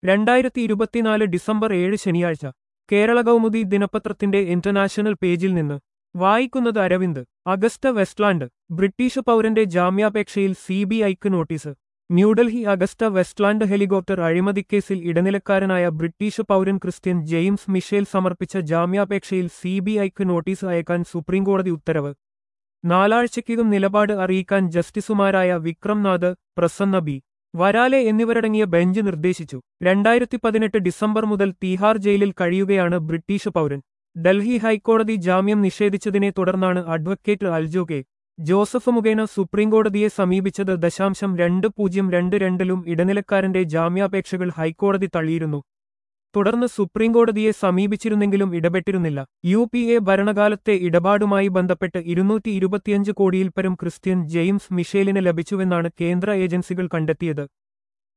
രണ്ടായിരത്തി ഇരുപത്തിനാല് ഡിസംബർ ഏഴ് ശനിയാഴ്ച കേരള കൗമുദി ദിനപത്രത്തിന്റെ ഇന്റർനാഷണൽ പേജിൽ നിന്ന് വായിക്കുന്നത് അരവിന്ദ് അഗസ്റ്റ വെസ്റ്റ്ലാൻഡ് ബ്രിട്ടീഷ് പൗരന്റെ ജാമ്യാപേക്ഷയിൽ സി ബി ഐക്ക് notice New Delhi Agusta Westland helicopter അഴിമതിക്കേസിൽ ഇടനിലക്കാരനായ ബ്രിട്ടീഷ് പൗരൻ ക്രിസ്ത്യൻ ജെയിംസ് മിഷേൽ സമർപ്പിച്ച ജാമ്യാപേക്ഷയിൽ സി ബി ഐക്ക് നോട്ടീസ് അയക്കാൻ സുപ്രീംകോടതി ഉത്തരവ് നാലാഴ്ചയ്ക്കകം നിലപാട് അറിയിക്കാൻ ജസ്റ്റിസുമാരായ വിക്രംനാഥ് പ്രസന്ന ബി വരാലെ എന്നിവരടങ്ങിയ ബെഞ്ച് നിർദ്ദേശിച്ചു രണ്ടായിരത്തി പതിനെട്ട് ഡിസംബർ മുതൽ തീഹാർ ജയിലിൽ കഴിയുകയാണ് ബ്രിട്ടീഷ് പൗരൻ ഡൽഹി ഹൈക്കോടതി ജാമ്യം നിഷേധിച്ചതിനെ തുടർന്നാണ് അഡ്വക്കേറ്റ് അൽജോ കെ ജോസഫ് മുഖേന സുപ്രീംകോടതിയെ സമീപിച്ചത് ദശാംശം രണ്ട് പൂജ്യം രണ്ട് രണ്ടിലും ഇടനിലക്കാരന്റെ ജാമ്യാപേക്ഷകൾ ഹൈക്കോടതി തള്ളിയിരുന്നു തുടർന്ന് സുപ്രീംകോടതിയെ സമീപിച്ചിരുന്നെങ്കിലും ഇടപെട്ടിരുന്നില്ല യു പി എ ഭരണകാലത്തെ ഇടപാടുമായി ബന്ധപ്പെട്ട് ഇരുന്നൂറ്റി ഇരുപത്തിയഞ്ച് കോടിയിൽ പരം ക്രിസ്ത്യൻ ജെയിംസ് മിഷേലിന് ലഭിച്ചുവെന്നാണ് കേന്ദ്ര ഏജൻസികൾ കണ്ടെത്തിയത്